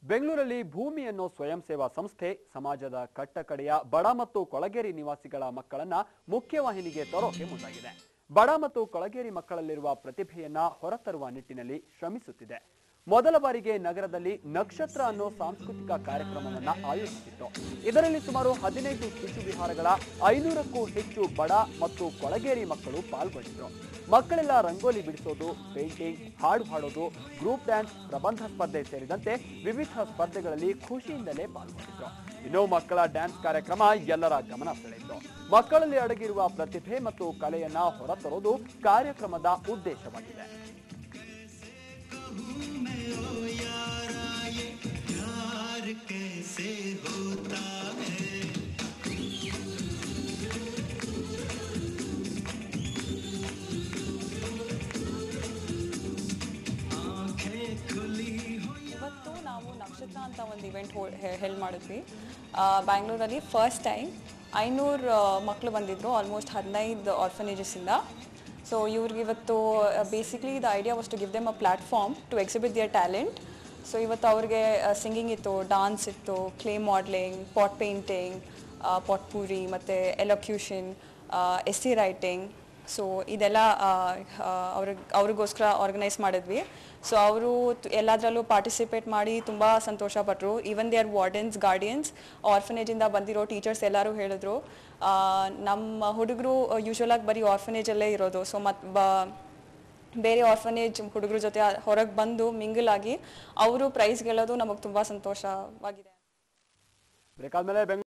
ಬೆಂಗಳೂರಲ್ಲಿ ಭೂಮಿ ಅನ್ನೋ ಸ್ವಯಂ ಸೇವಾ ಸಂಸ್ಥೆ ಸಮಾಜದ ಕಟ್ಟಕಡೆಯ ಬಡ ಮತ್ತು ಕೊಳಗೇರಿ ನಿವಾಸಿಗಳ ಮಕ್ಕಳನ್ನ ಮುಖ್ಯವಾಹಿನಿಗೆ ತರೋಕೆ ಮುಂದಾಗಿದೆ ಬಡ ಮತ್ತು ಕೊಳಗೇರಿ ಮಕ್ಕಳಲ್ಲಿರುವ ಪ್ರತಿಭೆಯನ್ನ ಹೊರತರುವ ನಿಟ್ಟಿನಲ್ಲಿ ಶ್ರಮಿಸುತ್ತಿದೆ ಮೊದಲ ಬಾರಿಗೆ ನಗರದಲ್ಲಿ ನಕ್ಷತ್ರ ಅನ್ನೋ ಸಾಂಸ್ಕೃತಿಕ ಕಾರ್ಯಕ್ರಮವನ್ನ ಆಯೋಜಿಸಿತ್ತು ಇದರಲ್ಲಿ ಸುಮಾರು ಹದಿನೈದು ಶಿಶು ವಿಹಾರಗಳ ಐನೂರಕ್ಕೂ ಹೆಚ್ಚು ಬಡ ಮತ್ತು ಕೊಳಗೇರಿ ಮಕ್ಕಳು ಪಾಲ್ಗೊಂಡಿದ್ರು ಮಕ್ಕಳೆಲ್ಲ ರಂಗೋಲಿ ಬಿಡಿಸೋದು ಪೇಂಟಿಂಗ್ ಹಾಡು ಹಾಡೋದು ಗ್ರೂಪ್ ಡ್ಯಾನ್ಸ್ ಪ್ರಬಂಧ ಸ್ಪರ್ಧೆ ಸೇರಿದಂತೆ ವಿವಿಧ ಸ್ಪರ್ಧೆಗಳಲ್ಲಿ ಖುಷಿಯಿಂದಲೇ ಪಾಲ್ಗೊಂಡಿದ್ರು ಇನ್ನು ಮಕ್ಕಳ ಡ್ಯಾನ್ಸ್ ಕಾರ್ಯಕ್ರಮ ಎಲ್ಲರ ಗಮನ ಸೆಳೆಯಿತು ಮಕ್ಕಳಲ್ಲಿ ಅಡಗಿರುವ ಪ್ರತಿಭೆ ಮತ್ತು ಕಲೆಯನ್ನ ಹೊರತರೋದು ಕಾರ್ಯಕ್ರಮದ ಉದ್ದೇಶವಾಗಿದೆ ಇವತ್ತು ನಾವು ನಕ್ಷತ್ರ ಅಂತ ಒಂದು ಇವೆಂಟ್ ಹೆಲ್ಡ್ ಮಾಡಿದ್ವಿ ಆ, ಬ್ಯಾಂಗ್ಳೂರಲ್ಲಿ ಫಸ್ಟ್ ಟೈಮ್ ಐನೂರು ಮಕ್ಕಳು ಬಂದಿದ್ದರು ಆಲ್ಮೋಸ್ಟ್ ಹದಿನೈದು ಆರ್ಫನೇಜಸ್ಸಿಂದ ಸೊ ಇವ್ರಿಗೆ ಇವತ್ತು basically the idea was to give them a platform to exhibit their talent so ಇವತ್ತು ಅವ್ರಿಗೆ ಸಿಂಗಿಂಗ್ ಇತ್ತು ಡಾನ್ಸ್ ಇತ್ತು clay modelling pot painting potpourri ಮತ್ತು ಎಲೊಕ್ಯೂಷನ್ ಎಸ್ಸಿ ರೈಟಿಂಗ್ ಸೊ ಇದೆಲ್ಲ ಅವ್ರಿಗೆ ಅವ್ರಿಗೋಸ್ಕರ ಆರ್ಗನೈಸ್ ಮಾಡಿದ್ವಿ ಸೊ ಅವರು ಎಲ್ಲದರಲ್ಲೂ ಪಾರ್ಟಿಸಿಪೇಟ್ ಮಾಡಿ ತುಂಬ ಸಂತೋಷಪಟ್ಟರು even they are wardens guardians ಆರ್ಫನೇಜಿಂದ ಬಂದಿರೋ ಟೀಚರ್ಸ್ ಎಲ್ಲರೂ ಹೇಳಿದ್ರು ಆ, ನಮ್ಮ ಹುಡುಗರು ಯೂಶ್ವಲಾಗಿ ಬರೀ ಆರ್ಫನೇಜಲ್ಲೇ ಇರೋದು ಸೊ ಮತ್ತು ಬ ಬೇರೆ ಆರ್ಫನೇಜ್ ಹುಡುಗರ ಜೊತೆ ಹೊರಗೆ ಬಂದು ಮಿಂಗಲ್ ಆಗಿ ಅವರು ಪ್ರೈಸ್ ಗೆಲ್ಲೋದು ನಮಗೆ ತುಂಬ ಸಂತೋಷವಾಗಿದೆ ಬೇಕಾದ್ಮೇಲೆ ಬೆಂಗಳೂರು